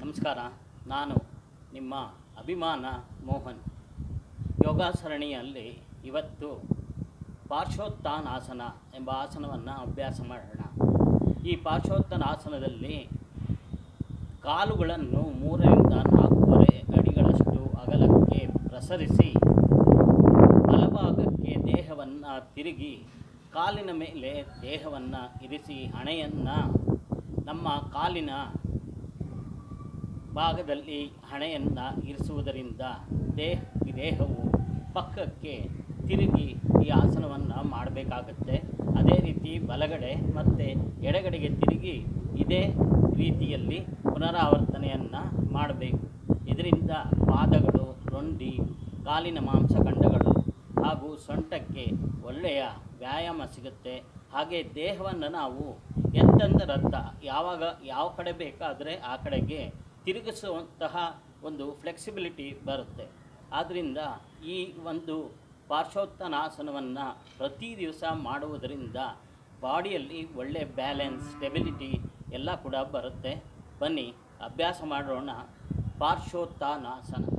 ನಮಸ್ಕಾರ ನಾನು ನಿಮ್ಮ ಅಭಿಮಾನ ಮೋಹನ್ ಯೋಗಾಸರಣಿಯಲ್ಲಿ ಇವತ್ತು ಪಾರ್ಶ್ವೋತ್ಥಾನಾಸನ ಎಂಬ ಆಸನವನ್ನು ಅಭ್ಯಾಸ ಮಾಡೋಣ ಈ ಪಾರ್ಶ್ವೋತ್ಥಾನಾಸನದಲ್ಲಿ ಕಾಲುಗಳನ್ನು ಮೂರರಿಂದ ನಾಲ್ಕೂವರೆ ಅಡಿಗಳಷ್ಟು ಅಗಲಕ್ಕೆ ಪ್ರಸರಿಸಿ ಬಲಭಾಗಕ್ಕೆ ದೇಹವನ್ನು ತಿರುಗಿ ಕಾಲಿನ ಮೇಲೆ ದೇಹವನ್ನು ಇರಿಸಿ ಹಣೆಯನ್ನು ನಮ್ಮ ಕಾಲಿನ ಭಾಗದಲ್ಲಿ ಹಣೆಯನ್ನು ಇರಿಸುವುದರಿಂದ ದೇಹ ದೇಹವು ಪಕ್ಕಕ್ಕೆ ತಿರುಗಿ ಈ ಆಸನವನ್ನು ಮಾಡಬೇಕಾಗತ್ತೆ ಅದೇ ರೀತಿ ಬಲಗಡೆ ಮತ್ತು ಎಡಗಡೆಗೆ ತಿರುಗಿ ಇದೇ ರೀತಿಯಲ್ಲಿ ಪುನರಾವರ್ತನೆಯನ್ನು ಮಾಡಬೇಕು ಇದರಿಂದ ಪಾದಗಳು ರೊಂಡಿ ಕಾಲಿನ ಮಾಂಸಖಂಡಗಳು ಹಾಗೂ ಸೊಂಟಕ್ಕೆ ಒಳ್ಳೆಯ ವ್ಯಾಯಾಮ ಸಿಗುತ್ತೆ ಹಾಗೆ ದೇಹವನ್ನು ನಾವು ಎತ್ತಂದರತ್ತ ಯಾವಾಗ ಯಾವ ಕಡೆ ಬೇಕಾದರೆ ಆ ಕಡೆಗೆ ತಿರುಗಿಸುವಂತಹ ಒಂದು ಫ್ಲೆಕ್ಸಿಬಿಲಿಟಿ ಬರುತ್ತೆ ಆದ್ದರಿಂದ ಈ ಒಂದು ಪಾರ್ಶ್ವೋತ್ಥಾನಾಸನವನ್ನು ಪ್ರತಿ ದಿವಸ ಮಾಡುವುದರಿಂದ ಬಾಡಿಯಲ್ಲಿ ಒಳ್ಳೆಯ ಬ್ಯಾಲೆನ್ಸ್ ಸ್ಟೆಬಿಲಿಟಿ ಎಲ್ಲ ಕೂಡ ಬರುತ್ತೆ ಬನ್ನಿ ಅಭ್ಯಾಸ ಮಾಡೋಣ ಪಾರ್ಶ್ವೋತ್ಥಾನಾಸನ